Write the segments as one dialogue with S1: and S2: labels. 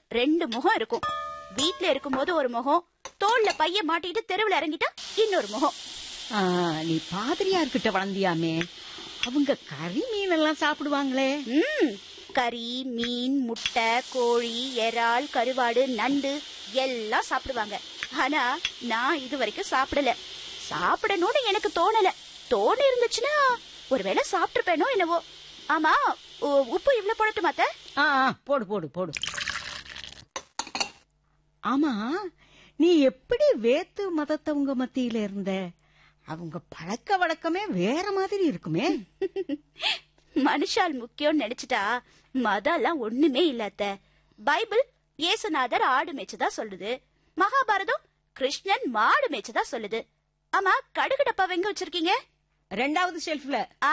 S1: ரெண்டு முகம் இருக்கும் வீட்ல இருக்கும்போது ஒரு முகம் தோல்ல பைய மாட்டிட்டு தெருவுல இறங்கிட்டா இன்னொரு முகம்
S2: ஆ, நீ பாதிரியார்கிட்ட வளர்ந்தியாமே அவங்க கறி மீன் எல்லாம் சாப்பிடுவாங்களே
S1: ம் கறி மீன் முட்டை கோழி இறால் கருவாடு நண்டு எல்லாம் சாப்பிடுவாங்க ஆனா நான் இது வரைக்கும் சாப்பிடல சாப்பிடணும்னு எனக்கு தோணல தோணி இருந்துச்சுன்னா ஒருவேளை சாப்பிட்டுருப்பேனோ என்னவோ ஆமா உ- உப்பு இவ்வளவு போடட்டுமா அத்தை?
S2: ஆ ஆ, போடு போடு போடு ஆமா நீ எப்படி வேத்து மதத்தவங்க மத்தியில இருந்த அவங்க பழக்க வழக்கமே வேற மாதிரி இருக்குமே
S1: மனுஷால் முக்கியம்னு நினைச்சிட்டா மதம்லாம் ஒண்ணுமே இல்ல அத்தை பைபிள் இயேசுநாதர் ஆடு மேய்ச்சதா சொல்லுது மகாபாரதம் கிருஷ்ணன் மாடு மேய்ச்சதா சொல்லுது ஆமா கடுகு டப்பாவை எங்க வச்சிருக்கீங்க
S2: ரெண்டாவது ஷெல்ஃப்ல
S1: ஆ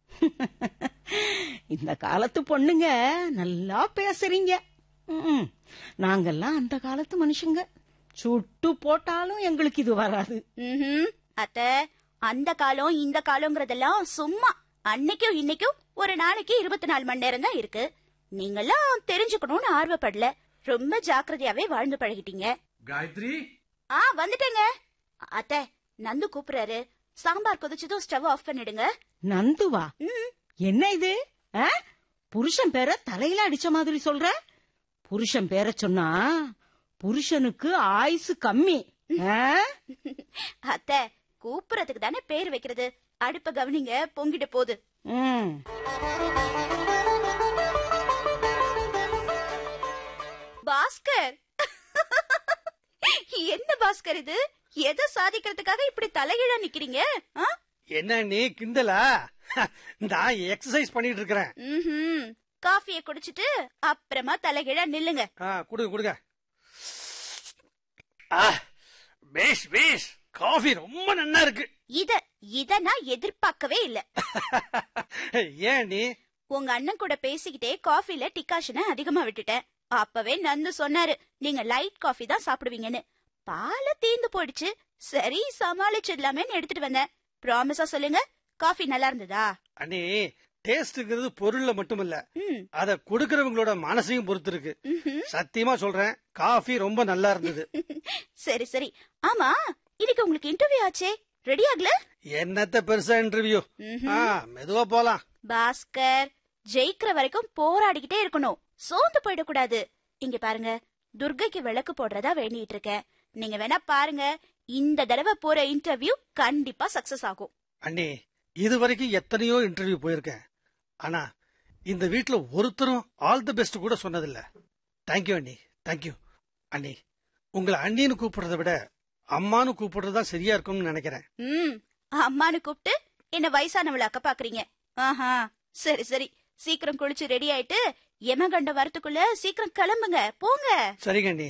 S2: இந்த காலத்து பொண்ணுங்க நல்லா பேசுறீங்க ம்ம். நாங்கெல்லாம் அந்த காலத்து மனுஷங்க சுட்டு போட்டாலும் எங்களுக்கு இது வராது
S1: ம்ஹும். அத்தை அந்த காலம் இந்த காலங்கிறதெல்லாம் சும்மா அன்னைக்கும் இன்னைக்கும் ஒரு நாளைக்கு இருபத்தி நாலு மணி நேரம் தான் இருக்கு நீங்கெல்லாம் தெரிஞ்சுக்கணும்னு ஆர்வப்படல ரொம்ப ஜாக்கிரதையாவே வாழ்ந்து பழகிட்டீங்க
S3: காயத்ரி
S1: ஆ வந்துட்டேங்க அத்தை நந்து கூப்பிடுறாரு சாம்பார் கொதிச்சதும் ஸ்டவ் ஆஃப் பண்ணிடுங்க
S2: நந்துவா
S1: ம்.
S2: என்ன இது ஆ? புருஷன் பேரை தலையில அடிச்ச மாதிரி சொல்ற புருஷன் பேரை சொன்னா புருஷனுக்கு ஆயுசு கம்மி ஆ?
S1: அத்தை கூப்பிடுறதுக்கு தானே பேர் வைக்கிறது அடுப்ப கவனிங்க பொங்கிட்டு போகுது
S2: ம்.
S1: பாஸ்கர் என்ன பாஸ்கர் இது எதை சாதிக்கிறதுக்காக இப்படி தலைகீழா நிக்கிறீங்க ஆ?
S4: என்ன நீ கிண்டலா நான் எக்ஸசைஸ் பண்ணிட்டு இருக்கிறேன்
S1: ம்ஹும். காஃபியை குடிச்சிட்டு அப்புறமா தலைகீழா நில்லுங்க
S4: ஆ, கொடுங்க கொடுங்க ஆ, பேஷ் பேஷ் காஃபி ரொம்ப நன்னா இருக்கு
S1: இத இத நான் எதிர்பார்க்கவே இல்ல
S4: ஏன் நீ
S1: உங்க அண்ணன் கூட பேசிக்கிட்டே காஃபில டிகாஷனை அதிகமா விட்டுட்டேன் அப்பவே நந்து சொன்னாரு நீங்க லைட் காஃபி தான் சாப்பிடுவீங்கன்னு பால தீந்து போயிடுச்சு சரி சமாளிச்சிடலாமேன்னு எடுத்துட்டு வந்தேன் ப்ராமிஸா சொல்லுங்க காஃபி நல்லா இருந்ததா
S4: அண்ணே டேஸ்ட்ங்கிறது பொருள்ல மட்டுமில்ல
S1: ம்
S4: அத கொடுக்கறவங்களோட மனசையும் பொறுத்து இருக்கு
S1: ம்ஹும்.
S4: சத்தியமா சொல்றேன் காஃபி ரொம்ப நல்லா இருந்தது
S1: சரி சரி ஆமா இன்னைக்கு உங்களுக்கு இன்டர்வியூ ஆச்சே ரெடி ஆகல
S4: என்னத்த பெருசா இன்டர்வியூ
S1: ம்ஹும்.
S4: ஆ மெதுவா போலாம்
S1: பாஸ்கர் ஜெயிக்கிற வரைக்கும் போராடிக்கிட்டே இருக்கணும் சோர்ந்து போயிடக்கூடாது இங்க பாருங்க துர்கைக்கு விளக்கு போடுறதா வேண்டிட்டு இருக்கேன் நீங்க வேணா பாருங்க இந்த தடவை போற இன்டர்வியூ கண்டிப்பா சக்சஸ் ஆகும்
S4: அண்ணே இது வரைக்கும் எத்தனையோ இன்டர்வியூ போயிருக்கேன் ஆனா இந்த வீட்ல ஒருத்தரும் ஆல் தி பெஸ்ட் கூட சொன்னதில்ல தேங்க்யூ அண்ணி தேங்க்யூ அண்ணி உங்களை அண்ணின்னு கூப்பிடுறத விட அம்மான்னு கூப்பிடுறது தான் சரியா இருக்கும்னு நினைக்கிறேன்
S1: ம் அம்மானு கூப்பிட்டு என்ன வயசானவளாக்க பாக்குறீங்க ஆஹா சரி சரி சீக்கிரம் குளிச்சு ரெடி ஆயிட்டு எமகண்ட வரத்துக்குள்ள சீக்கிரம் கிளம்புங்க போங்க
S4: சரிங்க அண்ணி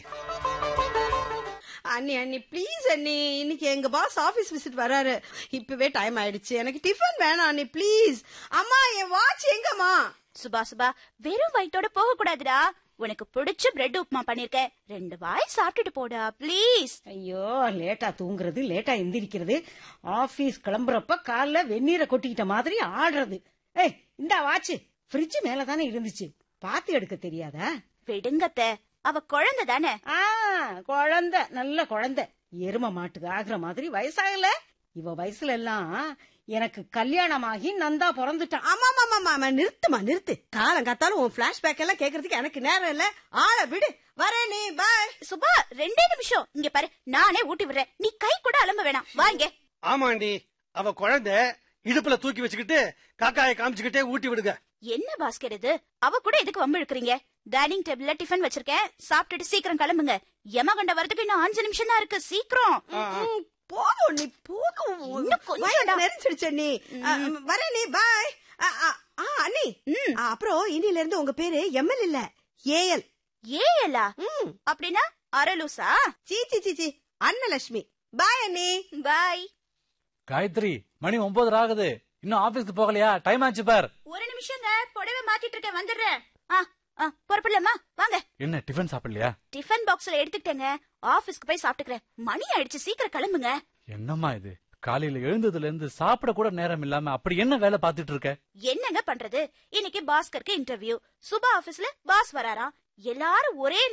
S5: அண்ணி அண்ணி ப்ளீஸ் அண்ணி இன்னைக்கு எங்க பாஸ் ஆபீஸ் விசிட் வராரு இப்பவே டைம் ஆயிடுச்சு எனக்கு டிஃபன் வேணாம் அண்ணி ப்ளீஸ் அம்மா என் வாட்ச் எங்கம்மா
S1: சுபா சுபா வெறும் வயித்தோட போக கூடாதுடா உனக்கு பிடிச்ச பிரெட் உப்புமா பண்ணிருக்கேன் ரெண்டு வாய் சாப்பிட்டுட்டு போடா ப்ளீஸ்
S2: ஐயோ லேட்டா தூங்குறது லேட்டா எந்திரிக்கிறது ஆபீஸ் கிளம்புறப்ப காலைல வெந்நீரை கொட்டிக்கிட்ட மாதிரி ஆடுறது ஏய் இந்த வாட்ச் ஃப்ரிட்ஜ் மேல தானே இருந்துச்சு பாத்து எடுக்க தெரியாதா
S1: விடுங்கத்த அவ குழந்தை தானே
S2: ஆ குழந்தை நல்ல குழந்தை எரும மாட்டுக்கு ஆகுற மாதிரி வயசாகல இவ வயசுல எல்லாம் எனக்கு கல்யாணமாகி நந்தா பிறந்துட்டான்
S5: ஆமா ஆமா ஆமா ஆமா நிறுத்துமா நிறுத்து காலம் காத்தாலும் உன் பிளாஷ்பேக் எல்லாம் கேக்குறதுக்கு எனக்கு நேரம் இல்ல ஆள விடு வரேன் நீ பாய்
S1: சுபா ரெண்டே நிமிஷம் இங்க பாரு நானே ஊட்டி விடுறேன் நீ கை கூட அலம்ப வேணாம் வாங்க
S4: ஆமா அண்ணி அவ குழந்தை இடுப்புல தூக்கி வச்சுக்கிட்டு காக்காயை காமிச்சுக்கிட்டே ஊட்டி விடுங்க
S1: என்ன பாஸ்கர் இது அவ கூட எதுக்கு வம்பு இழுக்கிறீங்க டைனிங் டேபிள்ல டிஃபன் வச்சிருக்கேன் சாப்பிட்டுட்டு சீக்கிரம் கிளம்புங்க யமகண்ட வரதுக்கு இன்னும் அஞ்சு நிமிஷம் தான் இருக்கு சீக்கிரம்
S5: ம், போதும் நீ போதும்
S1: இன்னும் கொஞ்சம்
S5: வயிறு
S1: தான்.
S5: நெரிச்சிடுச்சு நீ வரேன் நீ பாய் ஆ அண்ணி ஆ, அப்புறம் இன்னில இருந்து உங்க பேரு எம்எல் இல்ல ஏஎல்
S1: ஏலா
S5: ம்
S1: அப்படின்னா அரலூசா
S5: சீ சீ சீ சீ அன்னலட்சுமி பாய் அண்ணி
S1: பாய்
S3: காயத்ரி மணி ஒன்பது ஆகுது இன்னும் ஆபீஸ்க்கு போகலையா டைம் ஆச்சு பார்
S1: ஒரு நிமிஷங்க புடவை மாத்திட்டு இருக்கேன் வந்துடுறேன் ஆ ஆ புறப்படலாமா வாங்க
S3: என்ன டிஃபன் சாப்பிடலையா
S1: டிஃபன் பாக்ஸ்ல எடுத்துக்கிட்டேங்க ஆபீஸ்க்கு போய் சாப்பிட்டுக்கிறேன் மணி ஆயிடுச்சு சீக்கிரம் கிளம்புங்க
S3: என்னம்மா இது காலையில எழுந்ததுல இருந்து சாப்பிட கூட நேரம் இல்லாம அப்படி என்ன வேலை பார்த்துட்டு இருக்க
S1: என்னங்க பண்றது இன்னைக்கு பாஸ்கருக்கு இன்டர்வியூ சுபா ஆபீஸ்ல பாஸ் வராராம் எல்லாரும் ஒரே